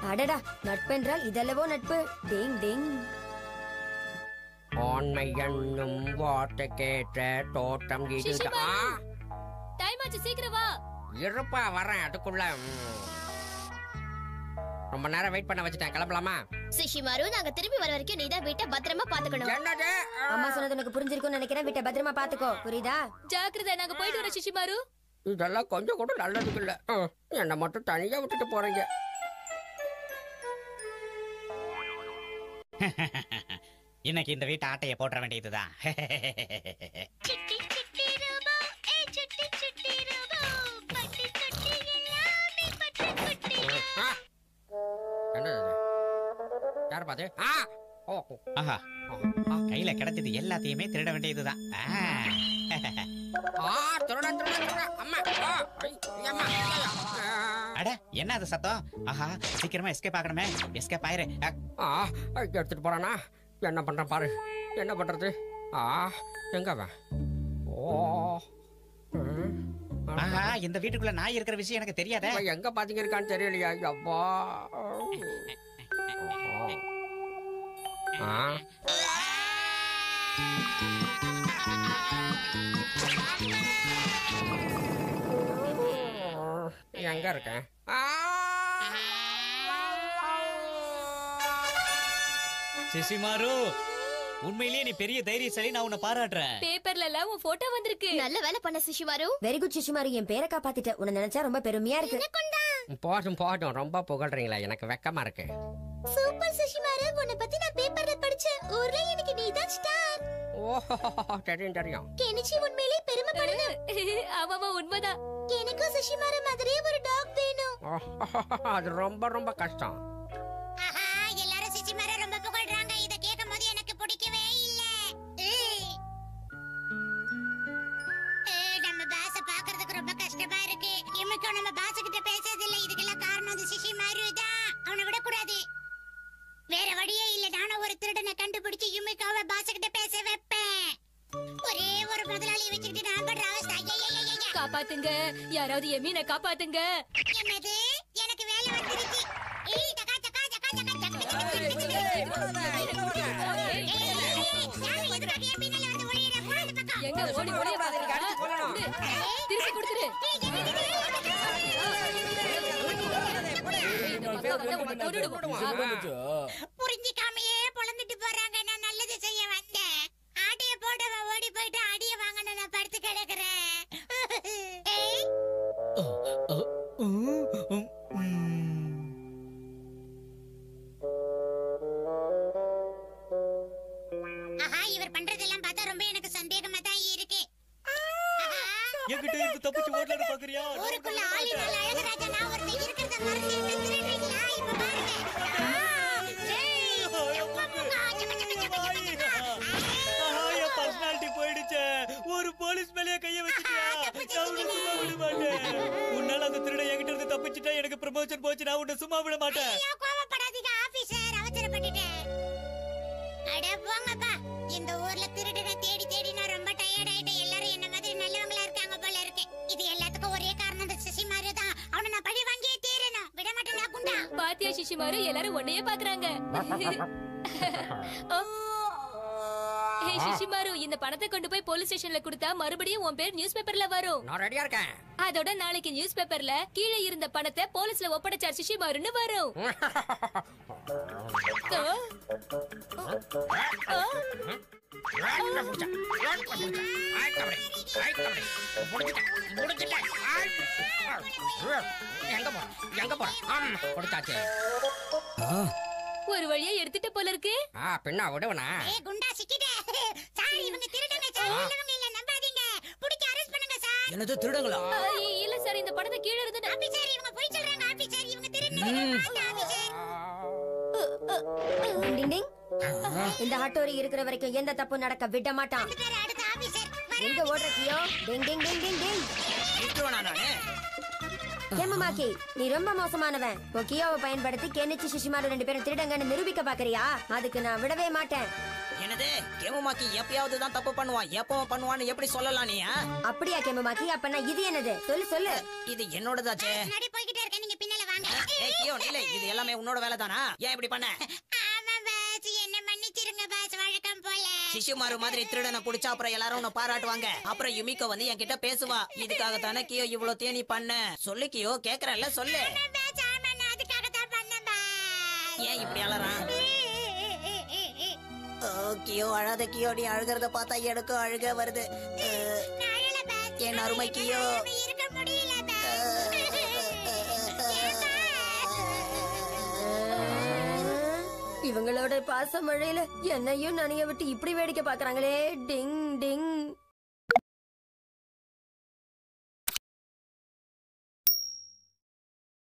அடடா நட்பென்றால் இதல்லவோ நட்பு டிங் டிங் ஆண்மை என்னும் வார்த்தை கேட்ட தோட்டம் இது சிசிமா. டைம் ஆச்சு சீக்கிரம் வா இருப்பா வரேன் அதுக்குள்ள ம். ரொம்ப நேரம் வெயிட் பண்ண வச்சுட்டேன் கிளம்பலாமா சிஷிமாரு நாங்க திரும்பி வர வரைக்கும் நீ தான் வீட்டை பத்திரமா பாத்துக்கணும் என்னது அம்மா சொன்னது உனக்கு புரிஞ்சிருக்கும்னு நினைக்கிறேன் வீட்டை பத்திரமா பாத்துக்கோ புரியுதா ஜாக்கிரதை நாங்க போயிட்டு வரோம் சிஷிமாரு இதெல்லாம் கொஞ்சம் கூட நல்லதுக்கு இல்ல ம், என்னை மட்டும் தனியா விட்டுட்டு போறீங்க இன்னைக்கு இந்த வீட்டு ஆட்டைய போட்டுற வேண்டியதுதான் ஆ. என்னது இது? யார் பாத்து ஆ ஓ ஓ, ஆஹா ஓ, ஆ. கையில கிடைச்சது எல்லாத்தையுமே திருட வேண்டியதுதான் ஆ. ஆ திருடன் திருடன் திருடன் அம்மா ஆ, ஐ, அம்மா ஐயா. அட என்ன அது சத்தம் ஆஹா சீக்கிரமா எஸ்கேப் ஆகணுமே எஸ்கேப் ஆயிரு அ, ஆ ஆ, எடுத்துட்டு போறானா என்ன பண்றான் பாரு என்ன பண்றது ஆ எங்க அவன் ஓ ம். ஆஹா இந்த வீட்டுக்குள்ள நாய் இருக்கிற விஷயம் எனக்கு தெரியாதே இவன் எங்க பாத்தீங்க இருக்கான்னு தெரியலையா அப்பா ஆ எங்க இருக்கேன் ஆ! சிசிமாரு உண்மையிலேயே நீ பெரிய தைரியசாலி நான் உன்னை பாராட்டுறேன் பேப்பர்ல எல்லாம் உன் போட்டோ வந்திருக்கு நல்ல வேலை பண்ண சிஷிமாரு வெரி குட் சிஷுமாரு என் பேரை காப்பாத்திட்ட உன்னை நினைச்சா ரொம்ப பெருமையா இருக்கு போதும் போதும் ரொம்ப புகழ்றீங்களா எனக்கு வெக்கமா இருக்கு சூப்பர் சிஷிமாரு உன்னை பத்தி நான் பேப்பர்ல படிச்சேன் ஊர்ல எனக்கு நீதான் ஸ்டார் ஓ தெரியும் தெரியும் கெனிச்சி உண்மையிலே பெருமைப்படணும் ஆமாமா உண்மைதான் எனக்கும் சிஷிமாரு மாதிரியே ஒரு டாக் வேணும் அது ரொம்ப ரொம்ப கஷ்டம் ஆஹா எல்லாரும் சிஷிமாரு ரொம்ப புகழ்றாங்க இத கேட்கும்போது எனக்கு பிடிக்கவே இல்ல ஏய். ஏய், நம்ம பாச பாக்குறதுக்கு ரொம்ப கஷ்டமா இருக்கு இமைக்கும் நம்ம பாச கிட்ட பேசுறது இல்ல இதுக்கெல்லாம் காரணம் அந்த சிஷிமாரு தான் அவனை விடக்கூடாது வேற வழியே இல்ல நானும் ஒரு திருடனை கண்டுபிடிச்சு யுமிக்காவ பாச கிட்ட பேச வைப்பேன் ஒரே ஒரு முதலாளி வச்சுக்கிட்டு நான் படுற அவஸ்தை ஐயையையைய. காப்பாத்துங்க யாராவது எமீனை காப்பாத்துங்க என்னது எனக்கு வேலை வந்துருச்சு ஏய் டகா டகா டகா டகா டக்கு டக்கு டக்கு டக்கு ஏய், ஏய், ஏய், யாரு எதுக்காக என் பின்னால வந்து ஒளியிற? போடா இந்த பக்கம். எங்க ஓடி ஓடி திருப்பி கொடுத்துரு ஏய், என்னது இது? ஏய், இந்த பக்கம் வந்தா உன்னை கொன்னுடுவோம். புரிஞ்சிக்காமையே பொழந்துட்டு போறாங்க நான் நல்லது செய்ய வந்தேன் ஆட்டைய போட்டவன் ஓடி போயிட்டு அடிய வாங்கணும் நான் படுத்து கிடக்குறேன் ஏய், ஆஹா இவர் பண்றதெல்லாம் பார்த்தா ரொம்ப எனக்கு சந்தேகமா தான் இருக்கு ஆஹா, என்கிட்ட இருந்து தப்பிச்சு ஓட்டலான்னு பாக்குறியா ஊருக்குள்ள ஆளினால் அழகராஜா நான் ஒருத்தன் இருக்கிறத மறந்து என்ன திருடுறீங்களா இப்ப பாருங்க ஆ, ஏய், எப்பா முகா, சக்க, சக்க, சக்க, சக்க, சக்க. ஆஹா, என் பர்சனாலிட்டி போயிடுச்சே ஒரு போலீஸ் மேலேயே கைய வச்சுட்டியா நான் உன்னை சும்மா விட மாட்டேன் உன்னால அந்த திருட என்கிட்ட இருந்து தப்பிச்சுட்டா எனக்கு ப்ரமோஷன் போச்சு நான் உன்னை சும்மா விட மாட்டேன் ஐயோ, கோவப்படாதீங்க ஆபீசர் அவசரப்பட்டுட்டேன் அட போங்கப்பா இந்த ஊர்ல திருடனை தேடி தேடி நான் ரொம்ப டயர்ட் ஆயிட்டேன் எல்லாரும் என்ன மாதிரி நல்லவங்களா இருக்காங்க போல இருக்கு இது எல்லாத்துக்கும் ஒரே காரணம் இந்த சிசி மாதிரி தான் அவனை நான் பழி வாங்கியே தீரணும் விட மாட்டேன் நான் குண்டா பாத்தியா சிஷிமாரு எல்லாரும் உன்னையே பாக்குறாங்க ஹே சிஷிமாரு இந்த பணத்தை கொண்டு போய் போலீஸ் ஸ்டேஷன்ல கொடுத்தா மறுபடியும் உன் பேர் நியூஸ் பேப்பர்ல வரும் நான் ரெடியா இருக்கேன் அதோட நாளைக்கு நியூஸ் பேப்பர்ல கீழே இருந்த பணத்தை போலீஸ்ல ஒப்படைச்சார் சிஷிமாருன்னு வரும் ஆ? ஆ? எங்க போற எங்க போற ஆம், கொடுத்தாச்சு ஒரு வழியா எடுத்துட்ட போல இருக்கு ஆ பின்னா விடுவனா ஏய் குண்டா சிக்கிட்டே சார் இவங்க திருடங்க சார் நல்லவங்க இல்ல நம்பாதீங்க புடிச்சு அரெஸ்ட் பண்ணுங்க சார் என்னது திருடங்களா ஆ, இ- இல்ல சார் இந்த பணத்தை கீழே இருந்து ஆபீசர் இவங்க போய் சொல்றாங்க ஆபீசர் இவங்க திருடங்க ஆபீசர் டிங் டிங் டிங் இந்த ஹட்டோரி இருக்கிற வரைக்கும் எந்த தப்பும் நடக்க விட மாட்டான் பேர் அடுத்த ஆபீசர் எங்க ஓடுற கியோ டிங் டிங் டிங் டிங் டிங் கெமுமாக்கி நீ ரொம்ப மோசமானவன் உன் கியோவை பயன்படுத்தி கெனிச்சு சிஷிமாரு ரெண்டு பேரும் திருடங்கன்னு நிரூபிக்க பாக்குறியா அதுக்கு நான் விடவே மாட்டேன் என்னது கேமுமாக்கி எப்பயாவது தான் தப்பு பண்ணுவான் எப்பவும் பண்ணுவான்னு எப்படி சொல்லலாம் நீ ஆ? அப்படியா கெமுமாக்கி அப்பனா இது என்னது சொல்லு சொல்லு இது என்னோடதாச்சே முன்னாடி போய்கிட்டே இருக்கேன் நீங்க பின்னால வாங்க ஏய், கியோ நிலை இது எல்லாமே உன்னோட வேலை தானா ஏன் இப்படி பண்ண ஆமா பாஸ் என்ன மன்னிச்சிருங்க பாஸ் வழக்கம் போல சிசுமாரு மாதிரி திருடனை புடிச்சா அப்புறம் எல்லாரும் உன்னை பாராட்டுவாங்க அப்புறம் யுமிக்கோ வந்து என்கிட்ட பேசுவா இதுக்காக தானே கியோ இவ்வளவு தேனி பண்ண சொல்லு கியோ கேக்குறல்ல சொல்லு பாஸ் ஆமா நான் அதுக்காக தான் பண்ணேன் பாஸ் ஏன் இப்படி அலறான் ஓ, கியோ அழாத கியோ நீ அழுகிறத பார்த்தா எனக்கும் அழுக வருது அஹ், நாளல பாஸ் என் அருமை கியோ இருக்க முடியல இவங்களோட பாச மழையில என்னையும் நனைய விட்டு இப்படி வேடிக்கை பாக்குறாங்களே டிங் டிங்